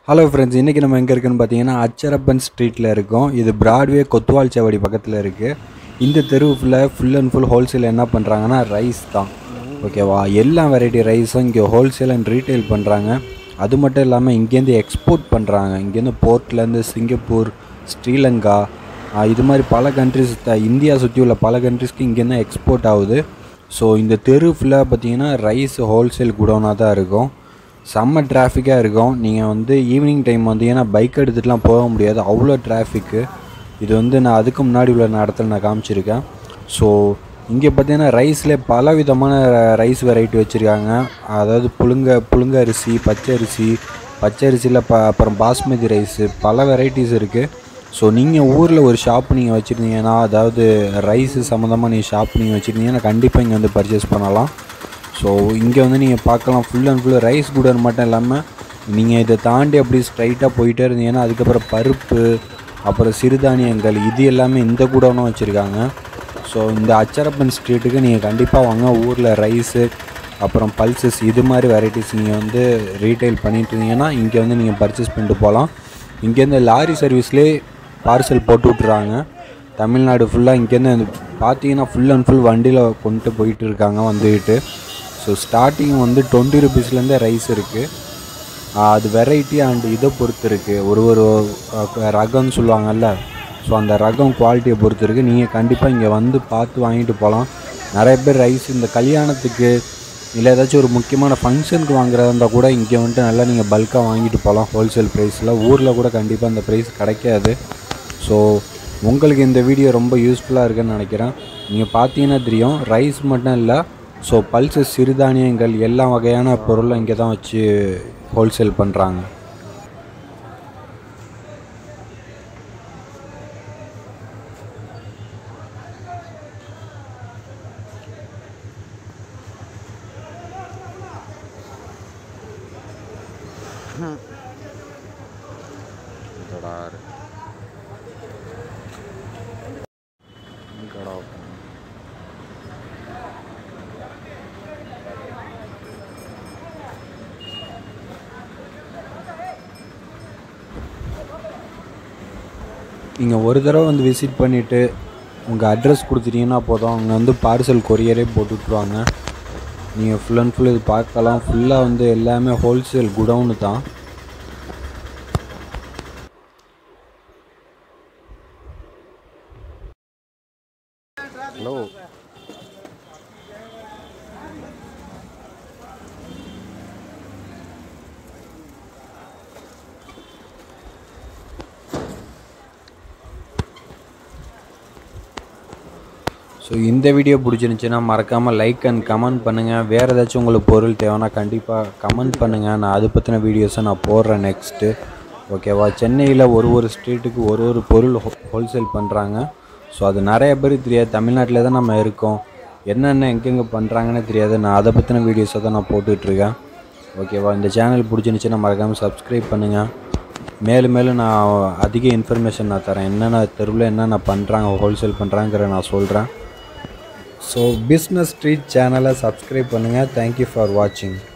hello friends இன்றைக்கி நம்ம எங்கே இருக்குன்னு பார்த்தீங்கன்னா அச்சரப்பன் ஸ்ட்ரீட்டில் இருக்கோம் இது பிராட்வே கொத்துவால் சாவடி பக்கத்தில் இருக்குது இந்த தெரு ஃபுல்லாக ஃபுல் அண்ட் ஃபுல் ஹோல்சேல் என்ன பண்ணுறாங்கன்னா ரைஸ் தான் ஓகேவா எல்லா வெரைட்டி ரைஸும் இங்கே ஹோல்சேல் அண்ட் ரீட்டைல் பண்ணுறாங்க அது மட்டும் இல்லாமல் இங்கேருந்து எக்ஸ்போர்ட் பண்ணுறாங்க இங்கேருந்து போர்ட்லேருந்து சிங்கப்பூர் ஸ்ரீலங்கா ஆஹ் இது மாதிரி பல கண்ட்ரிஸ் இந்தியா சுற்றி உள்ள பல கண்ட்ரிஸ்க்கு இங்கேருந்து எக்ஸ்போர்ட் ஆகுது ஸோ இந்த தெரு ஃபுல்லாக பார்த்தீங்கன்னா ரைஸ் ஹோல்சேல் குடோனாக தான் இருக்கும் செம்ம டிராஃபிக்காக இருக்கும் நீங்கள் வந்து ஈவினிங் டைம் வந்தீங்கன்னா பைக் எடுத்துகிட்டுலாம் போக முடியாது அவ்வளோ டிராஃபிக்கு இது வந்து நான் அதுக்கு முன்னாடி உள்ள நான் இடத்துல நான் காமிச்சிருக்கேன் ஸோ இங்கே பார்த்தீங்கன்னா ரைஸ்லேயே பல விதமான ரைஸ் வெரைட்டி வச்சுருக்காங்க அதாவது புழுங்க புழுங்க அரிசி பச்சை அரிசி பச்சை அரிசியில் ப அப்புறம் பாஸ்மதி ரைஸு பல வெரைட்டிஸ் இருக்குது ஸோ நீங்கள் ஊரில் ஒரு ஷாப் நீங்கள் வச்சுருந்தீங்கன்னா அதாவது ரைஸு சம்மந்தமாக நீங்கள் ஷாப் நீங்கள் வச்சுருந்தீங்கன்னா கண்டிப்பாக இங்கே வந்து பர்ச்சேஸ் பண்ணலாம் ஸோ இங்கே வந்து நீங்கள் பார்க்கலாம் full and full rice godown மட்டும் இல்லாமல் நீங்கள் இதை தாண்டி அப்படி ஸ்ட்ரைட்டாக போயிட்டே இருந்தீங்கன்னா அதுக்கப்புறம் பருப்பு அப்புறம் சிறுதானியங்கள் இது எல்லாமே இந்த குடோனும் வச்சுருக்காங்க ஸோ இந்த அச்சரப்பன் ஸ்ட்ரீட்டுக்கு நீங்கள் கண்டிப்பாக வாங்க ஊரில் ரைஸு அப்புறம் பல்சஸ் இது மாதிரி வெரைட்டிஸ் நீங்கள் வந்து ரீட்டைல் பண்ணிட்டு இருந்தீங்கன்னா இங்கே வந்து நீங்கள் பர்ச்சேஸ் பண்ணிட்டு போகலாம் இங்கேருந்து லாரி சர்வீஸ்லேயே பார்சல் போட்டு விட்றாங்க தமிழ்நாடு ஃபுல்லாக இங்கேருந்து அந்த பார்த்தீங்கன்னா ஃபுல் அண்ட் ஃபுல் வண்டியில் கொண்டு போயிட்டு இருக்காங்க வந்துக்கிட்டு ஸோ ஸ்டார்டிங் வந்து டுவெண்ட்டி ருபீஸ்லேருந்தே ரைஸ் இருக்குது அது வெரைட்டி அண்ட் இதை பொறுத்து இருக்குது ஒரு ஒரு அஹ், ரகம்னு சொல்லுவாங்கல்ல ஸோ அந்த ரகம் குவாலிட்டியை பொறுத்து இருக்குது நீங்கள் கண்டிப்பாக இங்கே வந்து பார்த்து வாங்கிட்டு போகலாம் நிறைய பேர் ரைஸ் இந்த கல்யாணத்துக்கு இல்லை ஏதாச்சும் ஒரு முக்கியமான ஃபங்க்ஷனுக்கு வாங்குறதா இருந்தால் கூட இங்கே வந்துட்டு நல்லா நீங்கள் பல்காக வாங்கிட்டு போகலாம் ஹோல்சேல் ப்ரைஸில் ஊரில் கூட கண்டிப்பாக அந்த ப்ரைஸ் கிடைக்காது ஸோ உங்களுக்கு இந்த வீடியோ ரொம்ப யூஸ்ஃபுல்லாக இருக்குன்னு நினைக்கிறேன் நீங்கள் பார்த்தீங்கன்னா தெரியும் ரைஸ் மட்டும் இல்லை ஸோ பல்சஸ் சிறுதானியங்கள் எல்லா வகையான பொருளும் இங்கே தான் வச்சு ஹோல்சேல் பண்ணுறாங்க நீங்கள் ஒரு தடவை வந்து விசிட் பண்ணிவிட்டு உங்கள் அட்ரஸ் கொடுத்துட்டீங்கன்னா போதும் அவங்க வந்து பார்சல் கொரியரே போட்டு விட்ருவாங்க நீங்கள் ஃபுல் அண்ட் ஃபுல் இது பார்க்கலாம் ஃபுல்லாக வந்து எல்லாமே ஹோல்சேல் குடவுனு தான் ஹலோ ஸோ இந்த வீடியோ பிடிச்சிருந்துச்சின்னா மறக்காமல் லைக் அண்ட் கமெண்ட் பண்ணுங்கள் வேறு ஏதாச்சும் உங்களுக்கு பொருள் தேவைன்னா கண்டிப்பாக கமெண்ட் பண்ணுங்கள் நான் அதை பற்றின வீடியோஸை நான் போடுறேன் நெக்ஸ்ட்டு ஓகேவா சென்னையில் ஒரு ஒரு ஸ்ட்ரீட்டுக்கு ஒரு ஒரு பொருள் ஹோ ஹோல்சேல் பண்ணுறாங்க ஸோ அது நிறைய பேருக்கு தெரியாது தமிழ்நாட்டில் தான் நம்ம இருக்கோம் என்னென்ன எங்கெங்கே பண்ணுறாங்கன்னு தெரியாது நான் அதை பற்றின வீடியோஸை தான் நான் போட்டுட்ருக்கேன் ஓகேவா இந்த சேனல் பிடிச்சிருந்துச்சின்னா மறக்காமல் சப்ஸ்கிரைப் பண்ணுங்கள் மேலும் மேலும் நான் அதிக இன்ஃபர்மேஷன் நான் தரேன் என்னென்ன தெருவில் என்னென்ன பண்ணுறாங்க ஹோல்சேல் பண்ணுறாங்கிற நான் சொல்கிறேன் ஸோ பிஸ்னஸ் ஸ்ட்ரீட் சேனலை சப்ஸ்கிரைப் பண்ணுங்கள் தேங்க்யூ ஃபார் வாட்சிங்